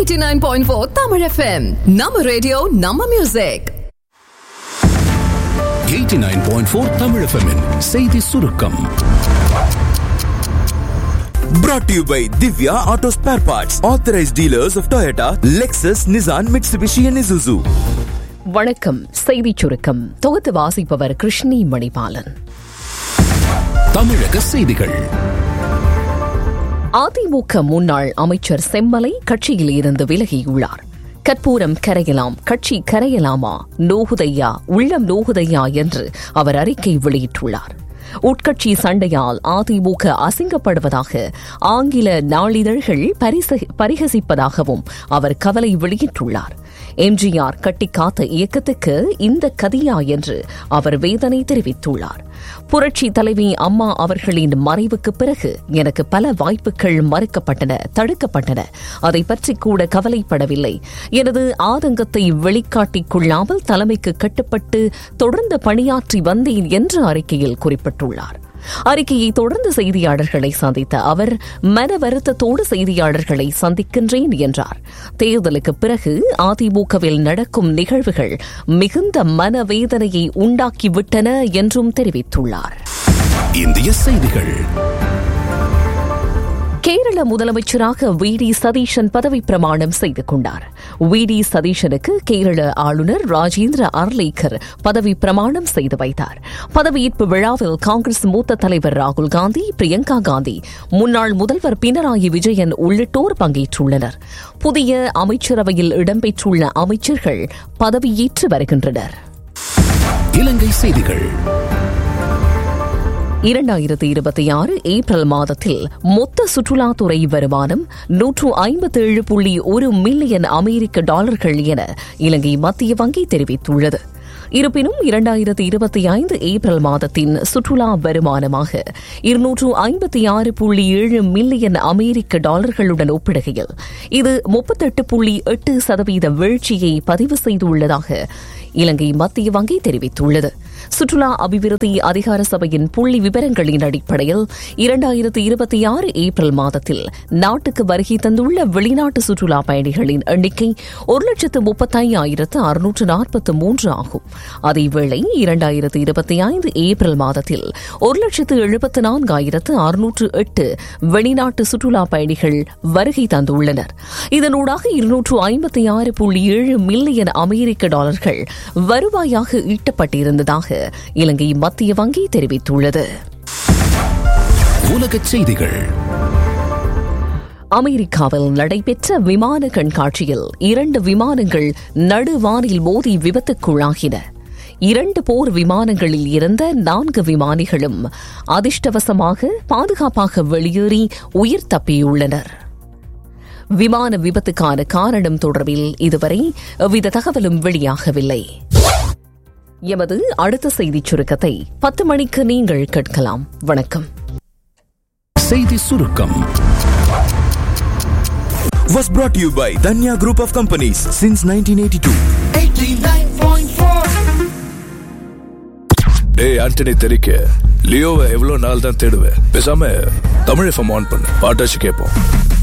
89.4 Tamil FM. நம்ம radio நம்ம music 89.4 Tamil FM -இன் செய்தி சுருக்கம் Brought to you by Divya Auto Spare Parts, authorized dealers of Toyota, Lexus, Nissan, Mitsubishi, and Isuzu. வணக்கம் செய்திச் சுருக்கம் தொகுத்து வாசிப்பவர் கிருஷ்ணி மணிபாலன் தமிழக செய்திகள் அதிமுக முன்னாள் அமைச்சர் செம்மலை கட்சியில் இருந்து விலகியுள்ளார் கற்பூரம் கரையலாம் கட்சி கரையலாமா நோகுதையா உள்ளம் நோகுதையா என்று அவர் அறிக்கை வெளியிட்டுள்ளார் உட்கட்சி சண்டையால் அதிமுக அசிங்கப்படுவதாக ஆங்கில நாளிதழ்கள் பரிச- பரிகசிப்பதாகவும் அவர் கவலை வெளியிட்டுள்ளார் எம்ஜிஆர் கட்டிக்காத்த இயக்கத்துக்கு இந்த கதியா என்று அவர் வேதனை தெரிவித்துள்ளார் புரட்சி தலைவி அம்மா அவர்களின் மறைவுக்கு பிறகு எனக்கு பல வாய்ப்புகள் மறுக்கப்பட்டன தடுக்கப்பட்டன அதை பற்றி கூட கவலைப்படவில்லை எனது ஆதங்கத்தை வெளிக்காட்டிக் கொள்ளாமல் தலைமைக்கு கட்டுப்பட்டு தொடர்ந்து பணியாற்றி வந்தேன் என்று அறிக்கையில் குறிப்பிட்டுள்ளார் அறிக்கையை தொடர்ந்து செய்தியாளர்களை சந்தித்த அவர் மன வருத்தத்தோடு செய்தியாளர்களை சந்திக்கின்றேன் என்றார் தேர்தலுக்கு பிறகு அதிமுகவில் நடக்கும் நிகழ்வுகள் மிகுந்த மனவேதனையை உண்டாக்கிவிட்டன என்றும் தெரிவித்துள்ளார் இந்திய செய்திகள் கேரள முதலமைச்சராக வி டி சதீஷன் பதவி பிரமாணம் செய்து கொண்டார் வி டி சதீஷனுக்கு கேரள ஆளுநர் ராஜேந்திர அர்லேக்கர் பதவி பிரமாணம் செய்து வைத்தார் பதவியேற்பு விழாவில் காங்கிரஸ் மூத்த தலைவர் ராகுல் காந்தி பிரியங்கா காந்தி முன்னாள் முதல்வர் பினராயி விஜயன் உள்ளிட்டோர் பங்கேற்றுள்ளனர் புதிய அமைச்சரவையில் இடம்பெற்றுள்ள அமைச்சர்கள் பதவியேற்று வருகின்றனர் இலங்கை செய்திகள் இரண்டாயிரத்தி இருபத்தி ஆறு ஏப்ரல் மாதத்தில் மொத்த சுற்றுலாத்துறை வருமானம் நூற்று ஐம்பத்தேழு புள்ளி ஒரு மில்லியன் அமெரிக்க டாலர்கள் என இலங்கை மத்திய வங்கி தெரிவித்துள்ளது இருப்பினும் இரண்டாயிரத்தி இருபத்தி ஐந்து ஏப்ரல் மாதத்தின் சுற்றுலா வருமானமாக இருநூற்று ஐம்பத்தி ஆறு புள்ளி ஏழு மில்லியன் அமெரிக்க டாலர்களுடன் ஒப்பிடுகையில் இது முப்பத்தெட்டு புள்ளி எட்டு சதவீத வீழ்ச்சியை பதிவு செய்துள்ளதாக இலங்கை மத்திய வங்கி தெரிவித்துள்ளது சுற்றுலா அபிவிருத்தி அதிகார சபையின் புள்ளி விவரங்களின் அடிப்படையில் இரண்டாயிரத்தி இருபத்தி ஆறு ஏப்ரல் மாதத்தில் நாட்டுக்கு வருகை தந்துள்ள வெளிநாட்டு சுற்றுலா பயணிகளின் எண்ணிக்கை ஒரு லட்சத்து முப்பத்தையாயிரத்து அறுநூற்று நாற்பத்து மூன்று ஆகும் அதேவேளை இரண்டாயிரத்து இருபத்தி ஐந்து ஏப்ரல் மாதத்தில் ஒரு லட்சத்து எழுபத்து நான்காயிரத்து அறுநூற்று எட்டு வெளிநாட்டு சுற்றுலா பயணிகள் வருகை தந்துள்ளனர் இதனூடாக இருநூற்று ஐம்பத்தி ஆறு புள்ளி ஏழு மில்லியன் அமெரிக்க டாலர்கள் வருவாயாக ஈட்டப்பட்டிருந்ததாக இலங்கை மத்திய வங்கி தெரிவித்துள்ளது உலகச் செய்திகள் அமெரிக்காவில் நடைபெற்ற விமான கண்காட்சியில் இரண்டு விமானங்கள் நடுவானில் மோதி விபத்துக்குள்ளாகின இரண்டு போர் விமானங்களில் இருந்த நான்கு விமானிகளும் அதிர்ஷ்டவசமாக பாதுகாப்பாக வெளியேறி உயிர் தப்பியுள்ளனர் விமான விபத்துக்கான காரணம் தொடர்பில் இதுவரை எவ்வித தகவலும் வெளியாகவில்லை எமது அடுத்த செய்திச் சுருக்கத்தை பத்து மணிக்கு நீங்கள் கேட்கலாம் வணக்கம் செய்தி சுருக்கம் Was brought to you by Danya Group of Companies since 1982. டேய் ஆண்டனி தெரிக்க லியோவை எவ்வளவு நாள் தான் தேடுவேன் பேசாம தமிழ் எஃப்எம் ஆன் பண்ணு பாட்டாச்சு கேட்போம்